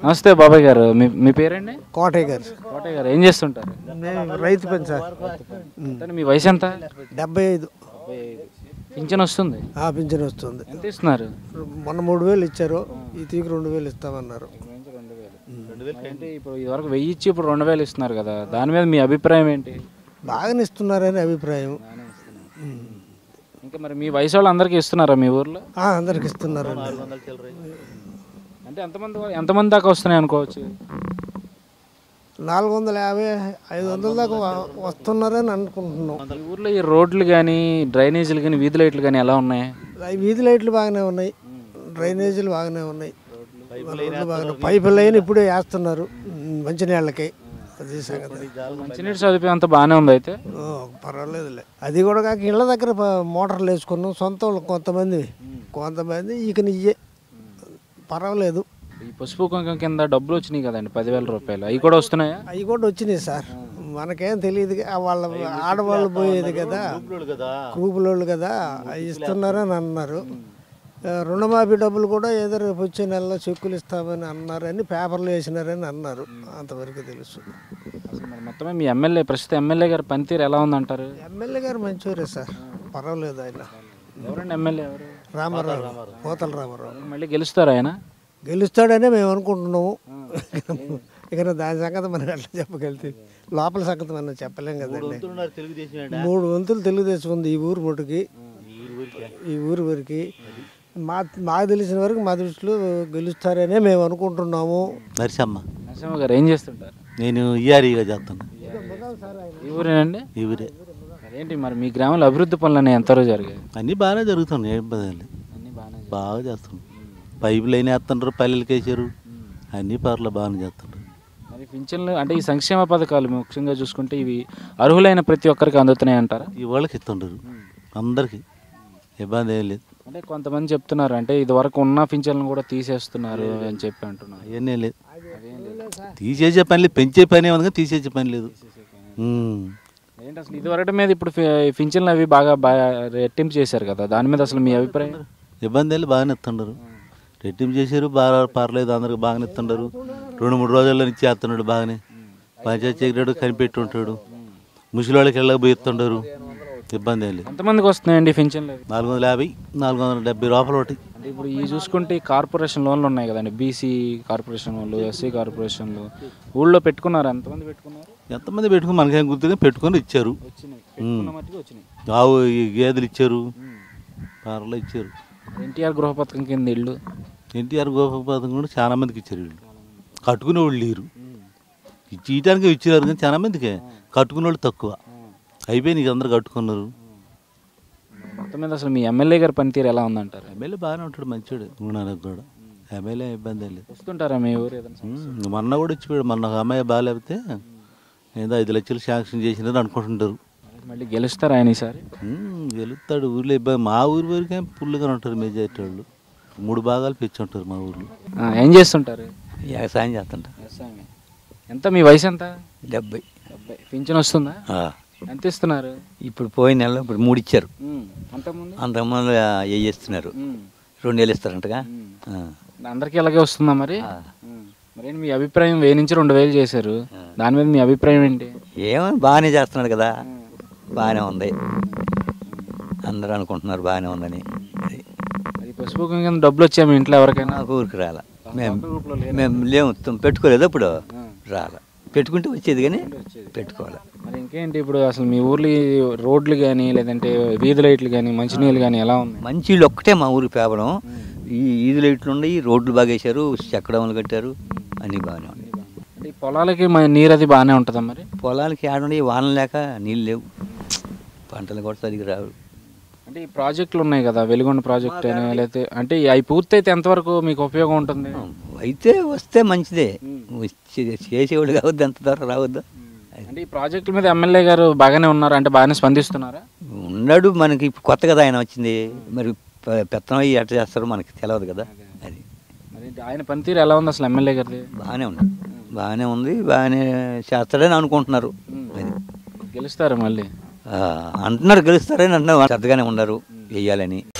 నమస్తే బాబాయ్ గారు మీ మీ పేరండి కోటయ్య గారు కోటయ్య గారు ఏం చేస్తుంటారు మేము రైతు పని సార్ అంటే మీ వయసు ఎంత డెబ్బై ఐదు పింఛన్ వస్తుంది ఆ పింఛన్ వస్తుంది ఎంత ఇస్తున్నారు మొన్న మూడు వేలు ఇచ్చారు ఈ తీకి రెండు వేలు ఇస్తామన్నారు అంటే ఇప్పుడు ఇదివరకు వెయ్యి ఇచ్చి ఇప్పుడు రెండు వేలు ఇస్తున్నారు కదా దాని మీద మీ అభిప్రాయం ఏంటి బాగానే ఇస్తున్నారని అభిప్రాయం ఉమ్. ఇంకా మరి మీ వయసు వాళ్ళు అందరికీ ఇస్తున్నారా మీ ఊర్లో ఆ, అందరికి ఇస్తున్నారండి అంటే ఎంతమంది ఎంతమంది దాకా వస్తున్నాయి అనుకోవచ్చు నాలుగు వందల యాభై ఐదు వందల దాకా వ- వస్తున్నారని అనుకుంటున్నాం ఈ ఊర్లో ఈ రోడ్లు కానీ డ్రైనేజీలు కానీ వీధి లైట్లు కానీ ఎలా ఉన్నాయి ఈ వీధి లైట్లు బాగానే ఉన్నాయి డ్రైనేజీలు బాగానే ఉన్నాయి రోడ్లు బాగానే పైపు లైన్ ఇప్పుడే వేస్తున్నారు ఉమ్, మంచినీళ్ళకి అది సంగతి మంచినీటి సదుపాయం అంతా బాగానే ఉంది అయితే ఓ, పర్వాలేదులే అది కూడా కాక ఇళ్ళ దగ్గర ప- మోటార్లు వేసుకున్నాం సొంత వాళ్ళు కొంతమంది కొంతమంది ఇక నియ్యే పర్వాలేదు ఈ పసుపు కుంకం కింద డబ్బులు వచ్చినాయి కదండి పదివేల రూపాయలు అవి కూడా వస్తున్నాయా అవి కూడా వచ్చినాయి సార్ మనకేం తెలియదు వాళ్ళ ఆడవాళ్ళు పోయేది కదా గ్రూపులోళ్ళు కదా అవి ఇస్తున్నారని అన్నారు ఆ, రుణమాఫీ డబ్బులు కూడా ఏదో రేపు వచ్చే నెలలో చెక్కులు ఇస్తామని అన్నారని పేపర్లు వేసినారని అన్నారు అంతవరకు తెలుసు అసలు మరి మొత్తమే మీ ఎమ్మెల్యే ప్రస్తుత ఎమ్మెల్యే గారి పనితీరు ఎలా ఉందంటారు ఎమ్మెల్యే గారు మంచివారే సార్ పర్వాలేదు ఆయన ఎవరండి ఎమ్మెల్యే ఎవరు రామారావు పోతల రామారావు మళ్ళీ గెలుస్తారు ఆయన గెలుస్తాడనే మేము అనుకుంటున్నాము ఇక దాని సంగతి మనం ఎట్లా చెప్పగలితే లోపల సంగతి మనం చెప్పలేం కదండి మూడు వంతులు తెలుగుదేశం ఉంది ఈ ఊరు మటుకి ఈ ఊరు వరకు మా మాకు తెలిసిన వరకు మా దృష్టిలో గెలుస్తారనే మేము అనుకుంటున్నాము నరసమ్మ నరసింహ గారు ఏం చేస్తుంటారు నేను ఇయారీగా చేస్తాను ఈ ఊరేనండి ఇవరే ఏంటి మరి మీ గ్రామంలో అభివృద్ధి పనులు ఎంతవరకు జరిగాయి అన్నీ బాగానే జరుగుతున్నాయి ఏం ఇబ్బంది లేదు అన్నీ బాగానే బాగా చేస్తున్నాం పైపులు లైన్ వేస్తుండ్రు పల్లెలకి వేసారు అన్నీ పర్లే బాగానే చేస్తుండ్రు మరి పింఛన్లు అంటే ఈ సంక్షేమ పథకాలు ముఖ్యంగా చూసుకుంటే ఇవి అర్హులైన ప్రతి ఒక్కరికి అందుతున్నాయి అంటారా ఈ వాళ్ళకి ఇస్తుండ్రు అందరికీ ఇబ్బంది ఏం లేదు అంటే కొంతమంది చెప్తున్నారు అంటే ఇది వరకు ఉన్న పింఛన్లను కూడా తీసేస్తున్నారు అని చెప్పి అంటున్నారు అవన్నీ లేదు తీసేసే పని లేదు పెంచే పని ఏమన్నా కానీ తీసేసే పని లేదు ఉమ్. ఏంటి అసలు ఇది వరకటి మీద ఇప్పుడు ఫి- పింఛన్లు అవి బాగా బాగా రెట్టింపు చేశారు కదా దాని మీద అసలు మీ అభిప్రాయం ఇబ్బంది లేదు బాగానే ఇస్తుండరు రెట్టింపు చేశారు బాగా పర్లేదు అందరికి బాగానే ఇస్తుండరు రెండు మూడు రోజుల్లో నుంచి చేస్తున్నాడు బాగానే పంచాయతీ సెక్రటరీ కనిపెట్టి ఉంటాడు ముసలి వాళ్ళకి వెళ్ళక పోయి ఇస్తుండరు ఇబ్బంది ఏం లేదు ఎంతమందికి వస్తున్నాయండి పింఛన్లు అవి? నాలుగు వందల యాభై నాలుగు వందల డెబ్బై రూపాయలు ఒకటి అంటే ఇప్పుడు ఈ చూసుకుంటే ఈ కార్పొరేషన్ లోన్లు ఉన్నాయి కదండి బీసీ కార్పొరేషన్ వాళ్ళు ఎస్సీ కార్పొరేషన్లు ఊళ్ళో పెట్టుకున్నారు ఎంతమంది పెట్టుకున్నారు ఎంతమంది పెట్టుకుని మనకేం గుర్తుగా పెట్టుకొని ఇచ్చారు వచ్చినాయి పెట్టుకున్న మట్టుకు వచ్చినాయి ఆవు ఈ గేదెలు ఇచ్చారు పారలు ఇచ్చారు ఎన్టీఆర్ గృహ పథకం కింద ఇల్లు ఎన్టీఆర్ గోప పథకం కూడా చాలా మందికి ఇచ్చారు వీళ్ళు కట్టుకునే వాళ్ళు లేరు ఇచ్చి ఇయటానికి ఇచ్చారు కానీ చాలా మందికి కట్టుకునే వాళ్ళు తక్కువ అయిపోయి నీకు అందరు కట్టుకున్నారు మొత్తం మీద అసలు మీ ఎమ్మెల్యే గారి పనితీరు ఎలా ఉందంటారు ఎమ్మెల్యే బాగానే ఉంటాడు మంచివాడు గుణానికి కూడా ఎమ్మెల్యే ఇబ్బంది ఏం లేదు వస్తుంటారా మీ ఊరు ఏదైనా ఉమ్, మొన్న కూడా ఇచ్చిపోయాడు మొన్న ఒక అమ్మాయి బాగాలేకపోతే ఏదో ఐదు లక్షలు శాంక్షన్ చేసినారు అనుకుంటుంటారు మళ్ళీ గెలుస్తారా ఆయన ఈసారి ఉమ్, గెలుస్తాడు ఊర్లో ఇబ్బంది మా ఊరి వరకే పుల్లుగా ఉంటారు మెజారిటీ వాళ్ళు మూడు భాగాలు పెంచి ఉంటారు మా ఊర్లో ఆ, ఏం చేస్తుంటారు వ్యవసాయం చేస్తుంటా వ్యవసాయమే. ఎంత మీ వయసు ఎంత డెబ్బై డెబ్బై పింఛన్ వస్తుందా ఆ. ఎంత ఇస్తున్నారు ఇప్పుడు పోయిన నెలలో ఇప్పుడు మూడు ఇచ్చారు ఉమ్, అంతకుముందు అంతకుముందు ఏ ఇస్తున్నారు ఉమ్, రెండు వేలు ఇస్తారంటగా ఉమ్. ఆ. అందరికీ అలాగే వస్తుందా మరి ఆ. ఉమ్. మరి మీ అభిప్రాయం వెయ్యి నుంచి రెండు వేలు చేశారు దాని మీద మీ అభిప్రాయం ఏంటి ఏమో బాగానే చేస్తున్నాడు కదా బాగానే ఉంది అందరూ అనుకుంటున్నారు బాగానే ఉందని అది. అది పసుపు కింద డబ్బులు వచ్చాయి మీ ఇంట్లో ఎవరికైనా నాకు ఊరికి రాల మేము మేము లేము తుమ్ పెట్టుకోలేదు అప్పుడు రాల పెట్టుకుంటే వచ్చేది కానీ పెట్టుకోవాలి మరి ఇంకేంటి ఇప్పుడు అసలు మీ ఊర్లో ఈ రోడ్లు కానీ లేదంటే వీధి లైట్లు కానీ మంచినీళ్ళు కానీ ఎలా ఉన్నాయి మంచి ఇల్లు ఒక్కటే మా ఊరికి పేపరం ఈ ఈది లైట్లు ఉన్నాయి రోడ్లు బాగా వేశారు చెక్కడములు కట్టారు అన్నీ బాగానే ఉన్నాయి అంటే ఈ పొలాలకి మన నీరు అది బాగానే ఉంటుందా మరి పొలాలకి ఆడుండి వాన లేక నీళ్ళు లేవు పంటలు కూడా సరిగ్గా రావు అంటే ఈ ప్రాజెక్టులు ఉన్నాయి కదా వెలుగొండ ప్రాజెక్ట్ అని లేకపోతే అంటే అవి పూర్తయితే ఎంతవరకు మీకు ఉపయోగం ఉంటుంది అయితే వస్తే మంచిదే వచ్చే- చేసేవాడు కావద్దు ఎంత ధర రావద్దు అంటే ఈ ప్రాజెక్టుల మీద ఎమ్మెల్యే గారు బాగానే ఉన్నారు అంటే బాగానే స్పందిస్తున్నారా ఉన్నాడు మనకి ఇప్పుడు కొత్త కదా ఆయన వచ్చింది మరి పె- పెత్తనం అయ్యి ఎట్ట చేస్తారో మనకి తెలియదు కదా అది మరి ఆయన పనితీరు ఎలా ఉంది అసలు ఎమ్మెల్యే గారిది బాగానే ఉంది బాగానే ఉంది బాగానే చేస్తాడని అనుకుంటున్నారు అది గెలుస్తారు మళ్ళీ ఆ, అంటున్నారు గెలుస్తారని అంటున్నారు శ్రద్ధగానే ఉన్నారు వెయ్యాలని